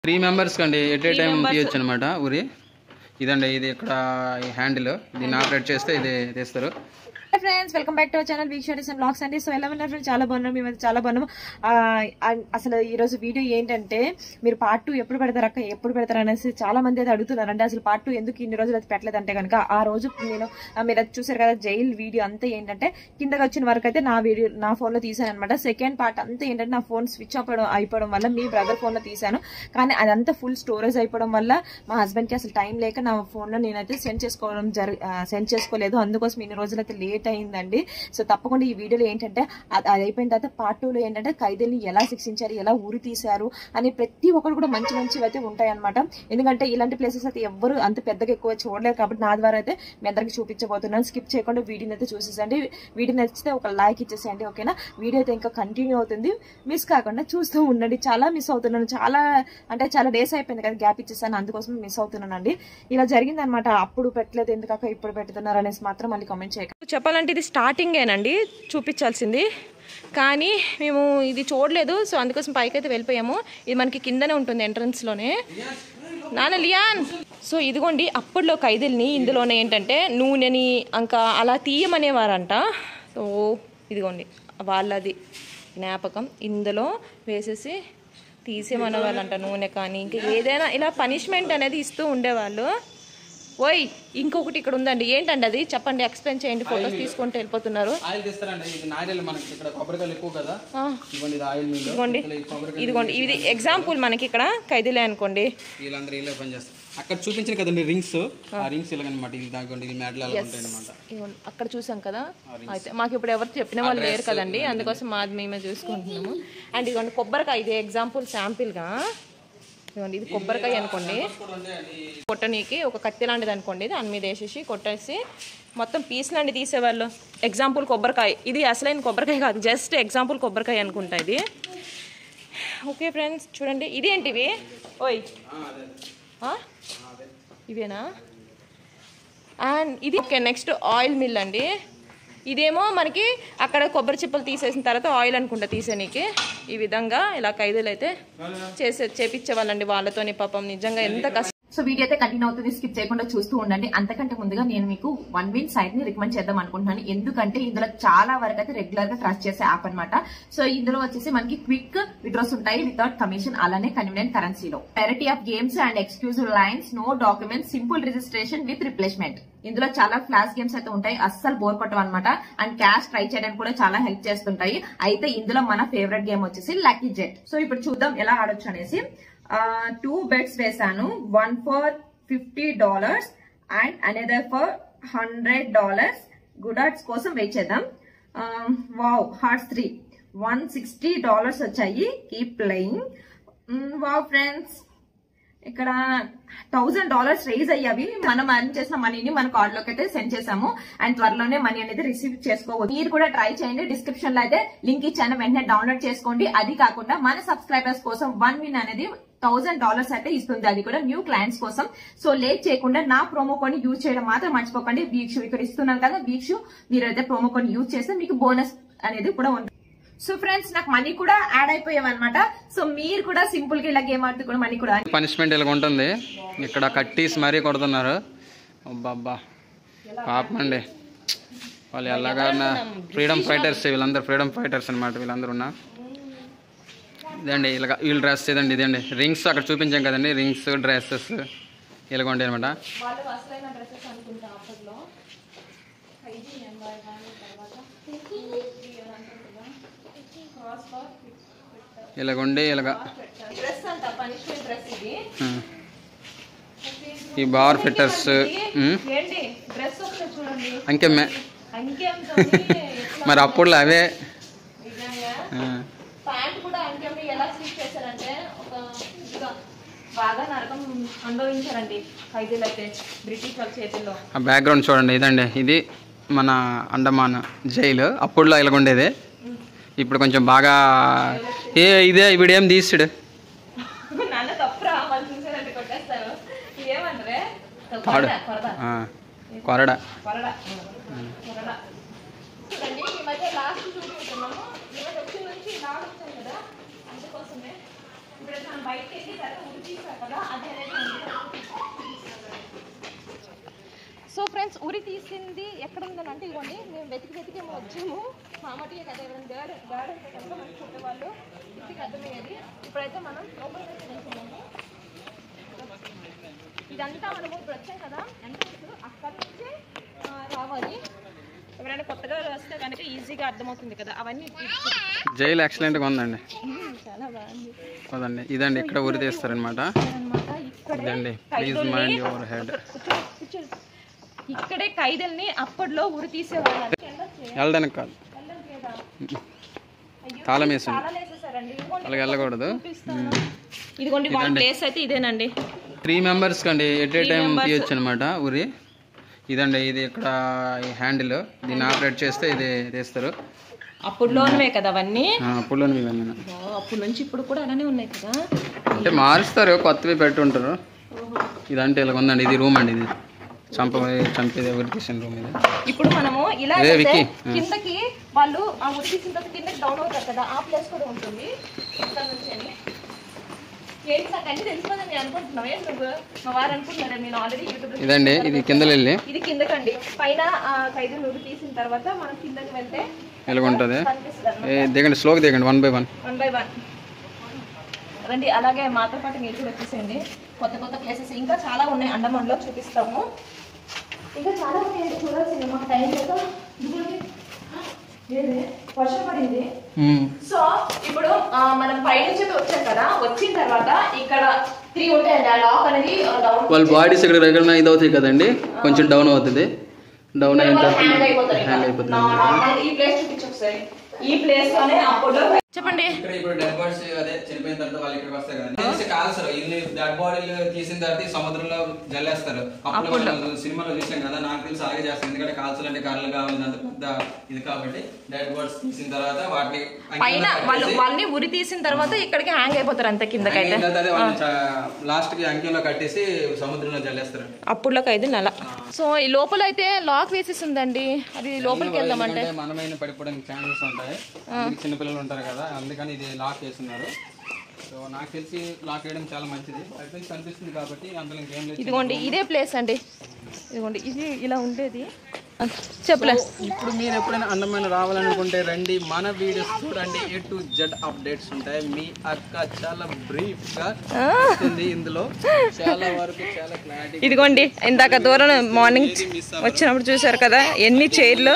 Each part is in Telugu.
త్రీ మెంబర్స్ కండి ఎట్ ఏ టైం తీయొచ్చు అనమాట ఊరి ఇదండి ఇది ఇక్కడ ఈ హ్యాండిల్ దీన్ని ఆపరేట్ చేస్తే ఇది తీస్తారు friends welcome back to our channel week stories and blogs అండి సో ఎలా ఉన్నారు friends? చాలా బాగున్నాం మేము చాలా బాగున్నాము ఆ, అండ్ అసలు ఈ రోజు వీడియో ఏంటంటే మీరు పార్ట్ టూ ఎప్పుడు పెడతారు అక్క ఎప్పుడు పెడతారు అనేసి చాలా మంది అయితే అడుగుతున్నారు అంటే అసలు పార్ట్ టూ ఎందుకు ఇన్ని రోజులు అది పెట్టలేదంటే కనుక ఆ రోజు నేను ఆ, మీరు అది చూసారు కదా జైల్ వీడియో అంతా ఏంటంటే కిందకి వచ్చిన వరకు అయితే నా వీడియో నా ఫోన్ లో తీసాను అనమాట సెకండ్ పార్ట్ అంతా ఏంటంటే నా ఫోన్ స్విచ్ ఆఫ్ అయిపోవడం వల్ల మీ బ్రదర్ ఫోన్ లో తీసాను కానీ అదంతా ఫుల్ స్టోరేజ్ అయిపోవడం వల్ల మా హస్బెండ్ కి అసలు టైం లేక నా ఫోన్ లో నేనైతే సెండ్ చేసుకోవడం జరి సెండ్ చేసుకోలేదు అందుకోసం ఇన్ని రోజులు అయితే లేట్ అయిందండి సో తప్పకుండా ఈ వీడియోలో ఏంటంటే అది అది అయిపోయిన తర్వాత పార్ట్ టూ లో ఏంటంటే ఖైదీల్ని ఎలా శిక్షించారు ఎలా ఊరి తీశారు అని ప్రతి ఒక్కరు కూడా మంచి మంచివి అయితే ఉంటాయి అనమాట ఎందుకంటే ఇలాంటి ప్లేసెస్ అయితే ఎవ్వరు అంత పెద్దగా ఎక్కువ చూడలేరు కాబట్టి నా ద్వారా అయితే మీ అందరికి చూపించబోతున్నాను స్కిప్ చేయకుండా వీడియోని అయితే చూసేసండి వీడియో నచ్చితే ఒక లైక్ ఇచ్చేసేయండి ఓకేనా వీడియో అయితే ఇంకా కంటిన్యూ అవుతుంది మిస్ కాకుండా చూస్తూ ఉండండి చాలా మిస్ అవుతున్నాను చాలా అంటే చాలా డేస్ అయిపోయింది కదా గ్యాప్ ఇచ్చేసాను అందుకోసం మిస్ అవుతున్నానండి ఇలా జరిగింది అనమాట అప్పుడు పెట్టలేదు ఎందుకక్క ఇప్పుడు పెడుతున్నారు అనేసి మాత్రం మళ్ళీ కామెంట్ చేయక చెప్పాలంటే ఇది స్టార్టింగేనండి చూపించాల్సింది కానీ మేము ఇది చూడలేదు సో అందుకోసం పైకి అయితే వెళ్ళిపోయాము ఇది మనకి కిందనే ఉంటుంది ఎంట్రన్స్లోనే నాన్న లియాన్ సో ఇదిగోండి అప్పట్లో ఖైదీల్ని ఇందులోనే ఏంటంటే నూనెని ఇంకా అలా తీయమనేవారంట సో ఇదిగోండి వాళ్ళది జ్ఞాపకం ఇందులో వేసేసి తీసేమనేవాళ్ళంట నూనె కానీ ఇంకా ఏదైనా ఇలా పనిష్మెంట్ అనేది ఇస్తూ ఉండేవాళ్ళు ఓయ్ ఇంకొకటి ఇక్కడ ఉందండి ఏంటండి అది చెప్పండి ఎక్స్ప్లెయిన్ చేయండి ఫొటోస్ తీసుకుంటూ వెళ్ళిపోతున్నారు ఆయిల్ తీస్తారండి ఇది నారిల్ మనకి ఇక్కడ కొబ్బరికాయలు ఎక్కువ కదా ఆ, ఇవ్వండి ఇది ఆయిల్ మిల్ ఇదిగోండి కొబ్బరికాయ ఇదిగోండి ఇది ఎగ్జాంపుల్ మనకి ఇక్కడ ఖైదీలే అనుకోండి వీళ్ళందరూ ఇలా పని చేస్తారు అక్కడ చూపించిన కదండి రింగ్స్ ఆ రింగ్స్ ఇలాగనమాట ఇది దాకోండి ఇది మ్యాట్లు అలా ఉంటాయి అనమాట ఇదిగోండి, అక్కడ చూసాం కదా అయితే మాకు ఇప్పుడు ఎవరు చెప్పిన వాళ్ళు లేరు కదండి అందుకోసం మాది మేమే చూసుకుంటున్నాము అండ్ ఇదిగోండి కొబ్బరికాయ ఇది ఎగ్జాంపుల్ శాంపిల్గా ఇదిగోండి ఇది కొబ్బరికాయ అనుకోండి కొట్టనీకి ఒక కత్తి లాంటిది అనుకోండి దాని మీద వేసేసి కొట్టేసి మొత్తం పీస్ లాంటి తీసేవాళ్ళు ఎగ్జాంపుల్ కొబ్బరికాయ ఇది అసలైన కొబ్బరికాయ కాదు జస్ట్ ఎగ్జాంపుల్ కొబ్బరికాయ అనుకుంటా ఇది ఓకే ఫ్రెండ్స్ చూడండి ఇదేంటివి ఓయ్ ఆ? ఇవేనా అండ్ ఇది ఓకే నెక్స్ట్ ఆయిల్ మిల్ అండి ఇదేమో మనకి అక్కడ కొబ్బరి చిప్పలు తీసేసిన తర్వాత ఆయిల్ అనుకుంటా తీసేనీకి ఈ విధంగా ఇలా ఖైదీలు అయితే చేసే చేపించే వాళ్ళండి వాళ్ళతోని పాపం నిజంగా ఎంత కష్టం సో వీడియో అయితే కంటిన్యూ అవుతుంది స్కిప్ చేయకుండా చూస్తూ ఉండండి అంతకంటే ముందుగా నేను మీకు వన్ విన్ సైట్ ని రికమెండ్ చేద్దాం అనుకుంటున్నాను ఎందుకంటే ఇందులో చాలా వరకు అయితే రెగ్యులర్ గా ట్రస్ట్ చేసే యాప్ అన్నమాట సో ఇందులో వచ్చేసి మనకి క్విక్ విడ్రాస్ ఉంటాయి వితౌట్ కమిషన్ అలానే కన్వీనియంట్ కరెన్సీలో variety of games and exclusive lines no documents simple registration with replacement ఇందులో చాలా ఫ్లాష్ గేమ్స్ అయితే ఉంటాయి అస్సలు బోర్ కొట్టవు అనమాట అండ్ క్యాష్ ట్రై చేయడానికి కూడా చాలా హెల్ప్ చేస్తుంటాయి అయితే ఇందులో మన ఫేవరెట్ గేమ్ వచ్చేసి లక్కీ జెట్ సో ఇప్పుడు చూద్దాం ఎలా ఆడొచ్చు అనేసి టూ బెడ్స్ వేసాను one for fifty dollars and another for hundred dollars good odds కోసం వెయిట్ చేద్దాం wow hearts three one sixty dollars వచ్చాయి కీప్ ప్లేయింగ్ వావ్ ఫ్రెండ్స్ ఇక్కడ థౌసండ్ డాలర్స్ రైజ్ అయ్యావి మనం అర్న్ చేసిన మనీని మన కార్డ్ లోకి అయితే సెండ్ చేసాము అండ్ త్వరలోనే మనీ అనేది రిసీవ్ చేసుకోవచ్చు మీరు కూడా ట్రై చేయండి డిస్క్రిప్షన్ లో అయితే లింక్ ఇచ్చాను వెంటనే డౌన్లోడ్ చేసుకోండి అది కాకుండా మన సబ్స్క్రైబర్స్ కోసం వన్ విన్ అనేది థౌసండ్ డాలర్స్ అయితే ఇస్తుంది అది కూడా న్యూ క్లయింట్స్ కోసం సో లేట్ చేయకుండా నా ప్రోమో కోడ్ యూజ్ చేయడం మాత్రం మర్చిపోకండి వీక్షు ఇక్కడ ఇస్తున్నాను కదా వీక్షు మీరు అయితే ప్రోమో కోడ్ యూజ్ చేస్తే మీకు బోనస్ అనేది కూడా ఉంటుంది సో ఫ్రెండ్స్ నాకు మనీ కూడా యాడ్ అయిపోయామన్నమాట సో మీరు కూడా సింపుల్ గా ఇలా గేమ్ ఆడుతూ కూడా మనీ కూడా పనిష్మెంట్ ఇలా ఉంటుంది ఇక్కడ కట్టీస్ మరీ కొడుతున్నారు అబ్బా పాపం అండి వాళ్ళు ఎలాగన్నా ఫ్రీడమ్ ఫైటర్స్ వీళ్ళందరూ ఫ్రీడమ్ ఫైటర్స్ అనమాట వీళ్ళందరూ ఉన్నా ఇదండి ఇలా వీళ్ళ డ్రెస్ ఇదండి ఇదండి రింగ్స్ అక్కడ చూపించాం కదండి రింగ్స్ డ్రెస్సెస్ ఇలాగ ఉంటాయి అనమాట వాళ్ళు అసలైన డ్రెస్సెస్ అనుకుంటా అప్పట్లో ఇలాగ ఉండి ఇలాగ డ్రెస్ అంట పనిష్మెంట్ డ్రెస్ ఇది ఉం. ఈ బార్ ఫిట్టర్స్ ఉం. ఏంటి డ్రెస్ ఒకసారి చూడండి అంకే మే అంకెంతో మరి అప్పుడులో అవే నిజంగా ఆ. ప్యాంట్ కూడా అంకెంని ఎలా స్టిచ్ చేశారంటే ఒక ఇదిగా బాగా నరకం అనుభవించారండి ఖైదీలు అయితే బ్రిటిష్ వాళ్ళ చేతుల్లో ఆ బ్యాక్గ్రౌండ్ చూడండి ఇదండి ఇది మన అండమాన్ జైలు అప్పుడులో ఇలాగ ఉండేది ఇప్పుడు కొంచెం బాగా ఏ ఇదే వీడేం తీస్తుడు నాన్న తప్పురా వాళ్ళు చూసారంటే కొట్టేస్తారు ఏమంటారే తాడు కొరడా కొరడా ఆ, కొరడ కొరడా కొరడా చూడండి ఈ మధ్య లాస్ట్ చూపించుకున్నాము ఈ మధ్య వచ్చిన నుంచి లాగ్ వచ్చాను కదా అందుకోసమే ఇప్పుడైతే మనం బయటకి వెళ్ళి తర్వాత ఉరి తీసాం కదా అది అనేది మనకి సో ఫ్రెండ్స్ ఉరి తీసింది ఎక్కడ ఉందని అంటే ఇవ్వండి మేము వెతికి వెతికి ఏమో వచ్చాము మామటిగా కదా ఎవరైనా గర్డ్ గర్డ్ అంటే కనుక మనకి చెప్పేవాళ్ళు ఇంటికి అర్థమయ్యేది ఇప్పుడైతే మనం లోపలికి అయితే వెళ్తున్నాము ఇదంతా మనము ఇప్పుడు వచ్చాం కదా ఎంట్రన్స్ అక్కడ నుంచి ఆ, రావాలి ఎవరైనా కొత్తగా వస్తే కనుక ఈజీగా అర్థమవుతుంది కదా అవన్నీ తీసి- జైలు ఎక్సలెంట్గా ఉందండి ఉమ్, చాలా బాగుంది కదండి ఇదండి ఇక్కడ ఉరి తీస్తారనమాట అనమాట ఇక్కడే ఇదండి ప్లీజ్ మైండ్ యువర్ హెడ్ కూర్చో, కూర్చో. ఇక్కడే ఖైదీల్ని అప్పట్లో ఉరి తీసేవాళ్ళు వెళ్ళడానికి కాదు తాళం వేసింది చాలా వేసేసారండి ఇదిగోండి, అలాగే వెళ్ళకూడదు చూపిస్తాను. ఇదిగోండి వాళ్ళ ప్లేస్ అయితే ఇదేనండి త్రీ మెంబర్స్ కండి ఎట్ ఏ టైం తీయొచ్చు అనమాట ఉరి ఇదండి ఇది ఇక్కడ ఈ హ్యాండిల్ దీన్ని ఆపరేట్ చేస్తే ఇది తీస్తారు అప్పుడులోనే కదా అవన్నీ అప్పుడులోని ఇవన్నీ ఓ, అప్పటి నుంచి ఇప్పుడు కూడా అలానే ఉన్నాయి కదా అంటే మారుస్తారు కొత్తవి పెట్టుంటారు ఇదంటే ఇలా ఉందండి ఇది రూమ్ అండి ఇది చంప చంపేది ఎవరు తీసిన రూమ్ ఇది ఇప్పుడు మనము ఇలా ఏ చేస్తే విక్కీ? కిందకి వాళ్ళు ఆ ఉరి తీసిన తర్వాత కిందకి డౌన్ అవుతారు కదా ఆ ప్లేస్ కూడా ఉంటుంది ఇక్కడ నుంచి అని. ఏంటి నాకు అన్ని తెలిసిపోతుంది నేను అనుకుంటున్నావు ఏం నువ్వు మా వారు అనుకుంటున్నారా నేను ఆల్రెడీ యూట్యూబ్ ఇదండి ఇది కింద వెళ్ళి ఇది కిందకండి పైన ఆ ఖైదీని ఉరి తీసిన తర్వాత మనం కిందకి వెళ్తే ఇలా ఉంటుంది కనిపిస్తుంది ఏ, దిగండి స్లోగా దిగండి one by one one by one రండి అలాగే మాతో పాటు మీరు కూడా వచ్చేసేయండి కొత్త కొత్త ప్లేసెస్ ఇంకా చాలా ఉన్నాయి అండమాన్లో చూపిస్తాము ఇంకా చాలా ఉన్నాయి చూడాల్సింది మాకు టైం లేదు ఇదిగోండి. ఏది? వర్షం పడింది సో ఇప్పుడు ఆ, మనం పైనుంచి అయితే వచ్చాం కదా వచ్చిన తర్వాత ఇక్కడ త్రీ ఉంటాయండి ఆ లాక్ అనేది డౌన్ వాళ్ళ బాడీస్ ఇక్కడ దగ్గర ఇది అవుతాయి కదండి కొంచెం డౌన్ అవుతుంది డౌన్ అయిన తర్వాత హ్యాంగ్ అయిపోతారు హ్యాంగ్ అయిపోతుంది నార్మల్ ఈ ప్లేస్ చూపించు ఒకసారి ఈ ప్లేస్ లోనే అప్పుడు చెప్పండి ఇక్కడ ఇప్పుడు డెడ్ బాడీస్ అదే చనిపోయిన తర్వాత వాళ్ళు ఇక్కడికి వస్తారు కదా తెలిసి కాల్సరు ఇన్ని డెడ్ బాడీలు తీసిన తర్వాత ఈ సముద్రంలో జల్లేస్తారు అప్పుడు మనం సినిమాలో చూసాం కదా నాకు తెలిసి అలాగే చేస్తారు ఎందుకంటే కాల్చలు అంటే కర్రలు కావాలి అంత పెద్ద ఇది కాబట్టి డెడ్ బాడీస్ తీసిన తర్వాత వాటిని పైన వాళ్ళు వాళ్ళని ఉరి తీసిన తర్వాత ఇక్కడికి హ్యాంగ్ అయిపోతారు అంత కిందకైతే లాస్ట్ కి అంకెలో కట్టేసి సముద్రంలో జల్లేస్తారు అప్పుడులోకి ఐదు నెల సో ఈ లోపల అయితే లాక్ వేసేసి ఉందండి అది లోపలికి వెళ్దామంటే ఎందుకంటే మనమైన పడిపోవడానికి ఛాన్సెస్ ఉంటాయి అందుకే చిన్నపిల్లలు ఉంటారు కదా అందుకని ఇది లాక్ వేస్తున్నారు సో నాకు తెలిసి లాక్ వేయడం చాలా మంచిది అట్లీస్ట్ కనిపిస్తుంది కాబట్టి అందులో ఇంకేం లేదు ఇదిగోండి ఇదే ప్లేస్ అండి ఇదిగోండి ఇది ఇలా ఉండేది చెప్పలే ఇప్పుడు మీరు ఎప్పుడైనా అందమైన రావాలనుకుంటే రండి మన వీడియోస్ చూడండి ఏ టు జెడ్ అప్డేట్స్ ఉంటాయి మీ అక్క చాలా బ్రీఫ్ గా ఉంది ఇందులో చాలా వరకు చాలా క్లారిటీ ఇదిగోండి ఇందాక దూరం మార్నింగ్ వచ్చినప్పుడు చూసారు కదా ఎన్ని చైర్లు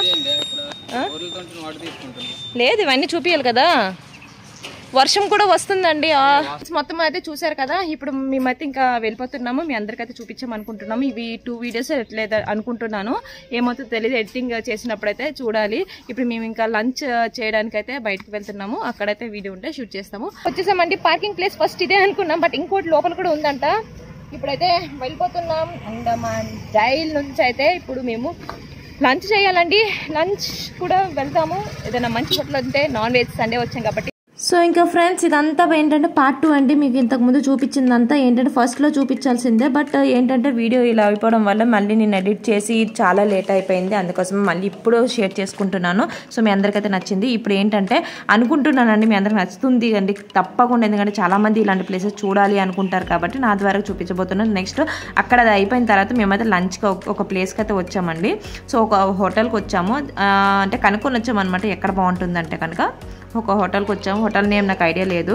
వాటర్ తీసుకుంటున్నాం లేదు ఇవన్నీ చూపించాలి కదా వర్షం కూడా వస్తుందండి ఆ, మొత్తం అయితే చూసారు కదా ఇప్పుడు మేమైతే ఇంకా వెళ్ళిపోతున్నాము మీ అందరికైతే చూపించాం అనుకుంటున్నాము ఇవి టూ వీడియోస్ లేదా అనుకుంటున్నాను ఏమవుతుందో తెలియదు ఎడిటింగ్ చేసినప్పుడైతే చూడాలి ఇప్పుడు మేము ఇంకా లంచ్ చేయడానికి అయితే బయటకు వెళ్తున్నాము అక్కడైతే వీడియో ఉంటే షూట్ చేస్తాము వచ్చేసామండి పార్కింగ్ ప్లేస్ ఫస్ట్ ఇదే అనుకున్నాం బట్ ఇంకోటి లోపల కూడా ఉందంట ఇప్పుడైతే వెళ్ళిపోతున్నాం అండమాన్ జైల్ నుంచి అయితే ఇప్పుడు మేము లంచ్ చేయాలండి లంచ్ కూడా వెళ్తాము ఏదైనా మంచి హోటల్ ఉంటే నాన్ వెజ్ సండే వచ్చాం కాబట్టి సో ఇంకా ఫ్రెండ్స్ ఇదంతా ఏంటంటే పార్ట్ టూ అండి మీకు ఇంతకు ముందు చూపించిందంతా ఏంటంటే ఫస్ట్లో చూపించాల్సిందే బట్ ఏంటంటే వీడియో ఇలా అయిపోవడం వల్ల మళ్ళీ నేను ఎడిట్ చేసి చాలా లేట్ అయిపోయింది అందుకోసం మళ్ళీ ఇప్పుడు షేర్ చేసుకుంటున్నాను సో మీ అందరికైతే నచ్చింది ఇప్పుడు ఏంటంటే అనుకుంటున్నానండి మీ అందరికి నచ్చుతుంది అండి తప్పకుండా ఎందుకంటే చాలామంది ఇలాంటి ప్లేసెస్ చూడాలి అనుకుంటారు కాబట్టి నా ద్వారా చూపించబోతున్నాను నెక్స్ట్ అక్కడ అది అయిపోయిన తర్వాత మేమైతే లంచ్కి ఒక ప్లేస్కి అయితే వచ్చామండి సో ఒక హోటల్కి వచ్చాము ఆ, అంటే కనుక్కొని వచ్చామన్నమాట ఎక్కడ బాగుంటుందంటే కనుక ఒక హోటల్కి వచ్చాము హోటల్ నేమ్ నాకు ఐడియా లేదు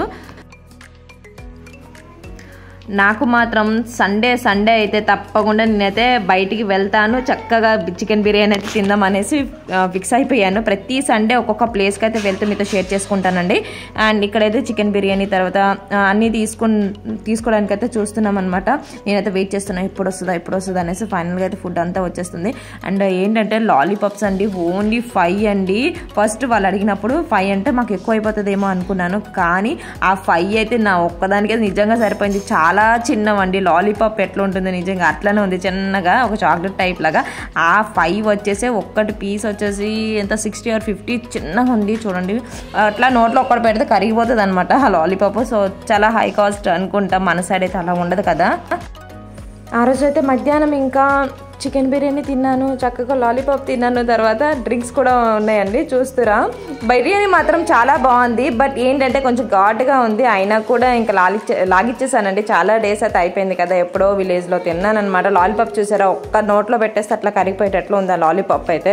నాకు మాత్రం సండే సండే అయితే తప్పకుండా నేనైతే బయటికి వెళ్తాను చక్కగా చికెన్ బిర్యానీ అయితే తిందాం అనేసి ఫిక్స్ అయిపోయాను ప్రతి సండే ఒక్కొక్క ప్లేస్కి అయితే వెళ్తే మీతో షేర్ చేసుకుంటానండి అండ్ ఇక్కడైతే చికెన్ బిర్యానీ తర్వాత ఆ, అన్నీ తీసుకుని తీసుకోవడానికి అయితే చూస్తున్నాం అనమాట నేనైతే వెయిట్ చేస్తున్నాను ఎప్పుడు వస్తుందా ఎప్పుడు వస్తుందా అనేసి ఫైనల్గా అయితే ఫుడ్ అంతా వచ్చేస్తుంది అండ్ ఏంటంటే లాలీపాప్స్ అండి ఓన్లీ ఫైవ్ అండి ఫస్ట్ వాళ్ళు అడిగినప్పుడు ఫైవ్ అంటే మాకు ఎక్కువ అయిపోతుందేమో అనుకున్నాను కానీ ఆ ఫైవ్ అయితే నా ఒక్కదానికే నిజంగా సరిపోయింది చాలా చిన్నవండి లాలీపాప్ ఎట్లా ఉంటుంది నిజంగా అట్లనే ఉంది చిన్నగా ఒక చాక్లెట్ టైప్ లాగా ఆ ఫైవ్ వచ్చేసి ఒక్కటి పీస్ వచ్చేసి ఎంత సిక్స్టీ ఆర్ ఫిఫ్టీ చిన్నగా ఉంది చూడండి అట్లా నోట్లో ఒక్కటి పెడితే కరిగిపోతుంది అనమాట ఆ లాలీపాప్ సో చాలా హై కాస్ట్ అనుకుంటా మన సైడ్ అయితే అలా ఉండదు కదా ఆ రోజు అయితే మధ్యాహ్నం ఇంకా చికెన్ బిర్యానీ తిన్నాను చక్కగా లాలీపాప్ తిన్నాను తర్వాత డ్రింక్స్ కూడా ఉన్నాయండి చూస్తురా బిర్యానీ మాత్రం చాలా బాగుంది బట్ ఏంటంటే కొంచెం ఘాటుగా ఉంది అయినా కూడా ఇంకా లాగిచ్చే లాగిచ్చేసానండి చాలా డేస్ అయితే అయిపోయింది కదా ఎప్పుడో విలేజ్లో తిన్నాను అనమాట లాలీపాప్ చూసారా ఒక్క నోట్లో పెట్టేస్తే అట్లా కరిగిపోయేటట్లు ఉంది ఆ లాలీపాప్ అయితే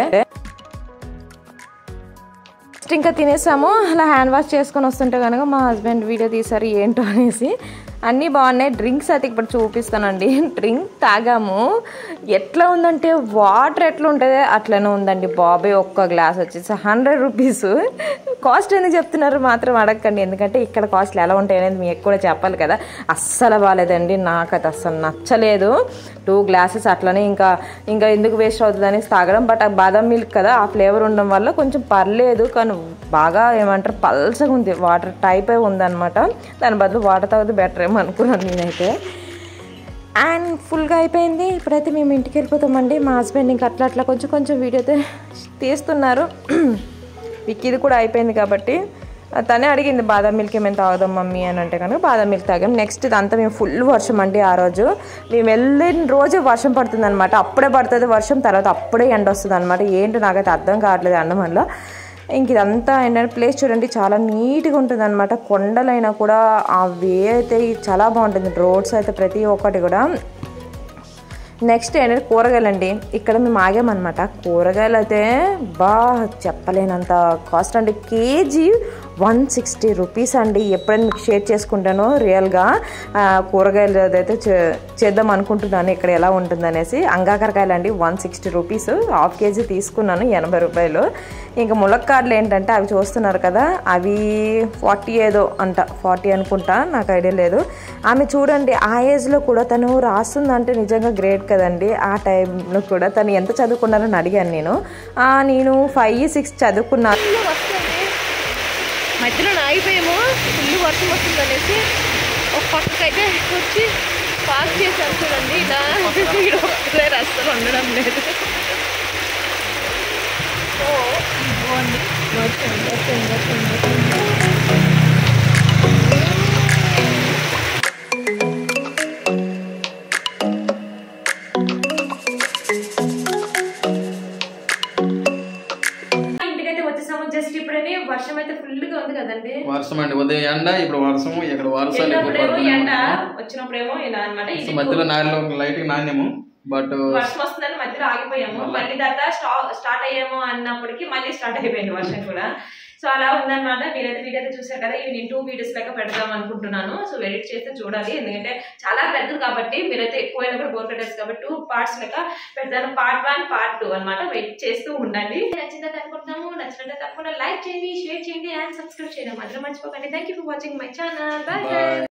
నెక్స్ట్ ఇంకా తినేసాము అలా హ్యాండ్ వాష్ చేసుకొని వస్తుంటే కనుక మా హస్బెండ్ వీడియో తీశారు ఏంటో అనేసి అన్నీ బాగున్నాయి డ్రింక్స్ అయితే ఇప్పుడు చూపిస్తానండి డ్రింక్ తాగాము ఎట్లా ఉందంటే వాటర్ ఎట్లా ఉంటుంది అట్లనే ఉందండి బాబాయ్ ఒక్క గ్లాస్ వచ్చేసి హండ్రెడ్ రూపీస్ కాస్ట్ ఎందుకు చెప్తున్నారు మాత్రం అడగండి ఎందుకంటే ఇక్కడ కాస్ట్లు ఎలా ఉంటాయి అనేది మీకు కూడా చెప్పాలి కదా అస్సలు బాగాలేదండి నాకు అది అస్సలు నచ్చలేదు టూ గ్లాసెస్ అట్లనే ఇంకా ఇంకా ఎందుకు వేస్ట్ అవుతుంది అనేసి తాగడం బట్ ఆ బాదం మిల్క్ కదా ఆ ఫ్లేవర్ ఉండడం వల్ల కొంచెం పర్లేదు కానీ బాగా ఏమంటారు పల్సగా ఉంది వాటర్ టైప్ అయి ఉందన్నమాట దాని బదులు వాటర్ తాగితే బెటర్ ఏమో అనుకున్నాను నేనైతే అండ్ ఫుల్గా అయిపోయింది ఇప్పుడైతే మేము ఇంటికి వెళ్ళిపోతామండి మా హస్బెండ్ ఇంకా అట్లా అట్లా కొంచెం కొంచెం వీడియో అయితే తీస్తున్నారు విక్కీది కూడా అయిపోయింది కాబట్టి తనే అడిగింది బాదం మిల్క్ ఏమైనా తాగుదాం మమ్మీ అని అంటే కనుక బాదం మిల్క్ తాగాం నెక్స్ట్ ఇదంతా మేము ఫుల్ వర్షం అండి ఆ రోజు మేము వెళ్ళిన రోజు వర్షం పడుతుంది అనమాట అప్పుడే పడుతుంది వర్షం తర్వాత అప్పుడే ఎండ వస్తుంది అనమాట ఏంటో నాకైతే అర్థం కావట్లేదు అండమాన్లో ఇంక ఇదంతా ఏంటంటే ప్లేస్ చూడండి చాలా నీట్గా ఉంటుంది అనమాట కొండలైనా కూడా ఆ వే అయితే చాలా బాగుంటుంది రోడ్స్ అయితే ప్రతి ఒక్కటి కూడా నెక్స్ట్ ఏంటంటే కూరగాయలు అండి ఇక్కడ మేము ఆగామన్నమాట కూరగాయలు అయితే బా చెప్పలేనంత కాస్ట్ అండి కేజీ వన్ సిక్స్టీ రూపీస్ అండి ఎప్పుడైనా మీకు షేర్ చేసుకుంటానో రియల్గా ఆ, కూరగాయలు అదైతే చే- చేద్దాం అనుకుంటున్నాను ఇక్కడ ఎలా ఉంటుందనేసి అంగాకరకాయలు అండి one sixty rupees half KG తీసుకున్నాను ఎనభై రూపాయలు ఇంకా ములక్కాడలు ఏంటంటే అవి చూస్తున్నారు కదా అవి ఫార్టీ ఏదో అంట ఫార్టీ అనుకుంటా నాకు ఐడియా లేదు ఆమె చూడండి ఆ ఏజ్లో కూడా తను రాస్తుందంటే నిజంగా గ్రేట్ కదండి ఆ టైంలో కూడా తను ఎంత చదువుకున్నారని అడిగాను నేను "ఆ, నేను ఫైవ్ సిక్స్ చదువుకున్నాను మధ్యలో ఆగిపోయాము ఫుల్ వర్షం వస్తుంది అనేసి ఒక పక్కకైతే వచ్చి పార్క్ చేశాను చూడండి ఇలా ఈడ ఒక్కడే అస్సలు ఉండడం లేదు సో ఇదిగోండి వర్షం వర్షం వర్షం వర్షం ఇంటికైతే వచ్చేసాము జస్ట్ ఇప్పుడనే వర్షం అయితే ఫుల్గా ఉంది కదండి వర్షం అండి ఉదయం ఎండ ఇప్పుడు వర్షం ఇక్కడ వర్షాలు ఎక్కువ వెళ్ళినప్పుడేమో పడుతున్నాయి ఎండ అన్నమాట. వచ్చినప్పుడేమో ఇలా అనమాట సో మధ్యలో నాలుగు లైట్ నాణ్యము బట్ వర్షం వస్తుందని మధ్యలో ఆగిపోయాము మళ్ళీ తర్వాత స్టార్ట్ అయ్యాము అన్నప్పటికి మళ్ళీ స్టార్ట్ అయిపోయింది వర్షం కూడా సో అలా ఉందన్నమాట మీరైతే వీడియో అయితే చూసారు కదా ఇవి నేను టూ వీడియోస్ లెక్క పెడదాం అనుకుంటున్నాను సో ఎడిట్ చేస్తే చూడాలి ఎందుకంటే చాలా పెద్దది కాబట్టి మీరైతే ఎక్కువైనా కూడా బోర్ పెట్టేసి కాబట్టి టూ పార్ట్స్ లెక్క పెడతాను పార్ట్ వన్ పార్ట్ టూ అన్నమాట వెయిట్ చేస్తూ ఉండండి నచ్చిందని అనుకుంటున్నాము నచ్చినట్టు తప్పకుండా లైక్ చేయండి షేర్ చేయండి అండ్ సబ్స్క్రైబ్ చేయడం మాత్రం మర్చిపోకండి thank you for watching my channel bye Bye.